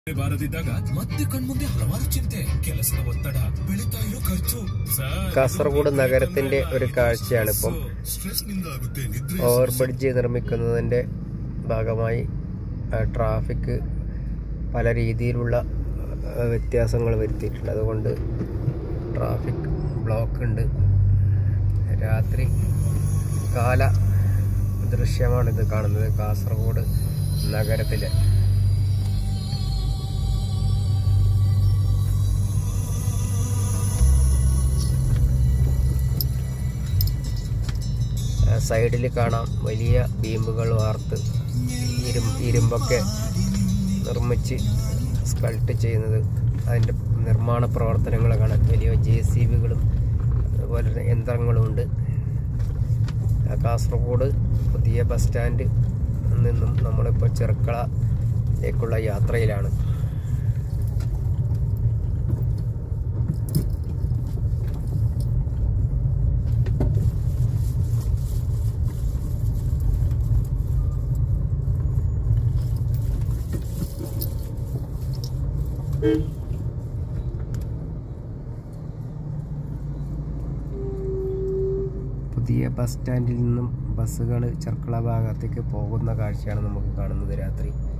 ಬಾರದಿದ್ದಾಗ ಮತ್ತೆ ಕಣ್ಮುಂದೆ ಹಲವಾರು ಚಿಂತೆ ಕೆಲಸದ ಒತ್ತಡ ಬೆಳೀತಾ ಇರೋ ಖರ್ಚು ಸರ್, കാസർഗോഡ് നഗരത്തിന്റെ ഒരു കാഴ്ചയാണ് ഇപ്പം ಸ್ಟ್ರೆಸ್ ನಿಂದ ಆಗುತ್ತೆ ನಿದ್ರೆ ഓവർ ബ്രിഡ്ജ് നിർമ്മിക്കുന്നതിന്റെ ഭാഗമായി ആ, ട്രാഫിക് പല രീതിയിലുള്ള ആ, വ്യത്യാസങ്ങൾ വരുത്തിയിട്ടുണ്ട് അതുകൊണ്ട് ട്രാഫിക് ബ്ലോക്ക് ഉണ്ട് രാത്രി കാല ദൃശ്യമാണിത് കാണുന്നത് കാസർഗോഡ് നഗരത്തിലെ സൈഡിൽ കാണാം വലിയ ബീമുകൾ വാർത്ത് ഇരും ഇരുമ്പൊക്കെ നിർമ്മിച്ച് സ്കൾട്ട് ചെയ്യുന്നത് അതിൻ്റെ നിർമ്മാണ പ്രവർത്തനങ്ങൾ കാണാൻ വലിയ ജെ സി ബികളും അതുപോലെ തന്നെ യന്ത്രങ്ങളും ഉണ്ട് ആ കാസർഗോഡ് പുതിയ ബസ് സ്റ്റാൻഡ് നിന്നും നമ്മളിപ്പോൾ ചെറുക്കളയിലേക്കുള്ള യാത്രയിലാണ് പുതിയ ബസ് സ്റ്റാൻഡിൽ നിന്നും ബസ്സുകൾ ചെർക്കള ഭാഗത്തേക്ക് പോകുന്ന കാഴ്ചയാണ് നമുക്ക് കാണുന്നത് രാത്രി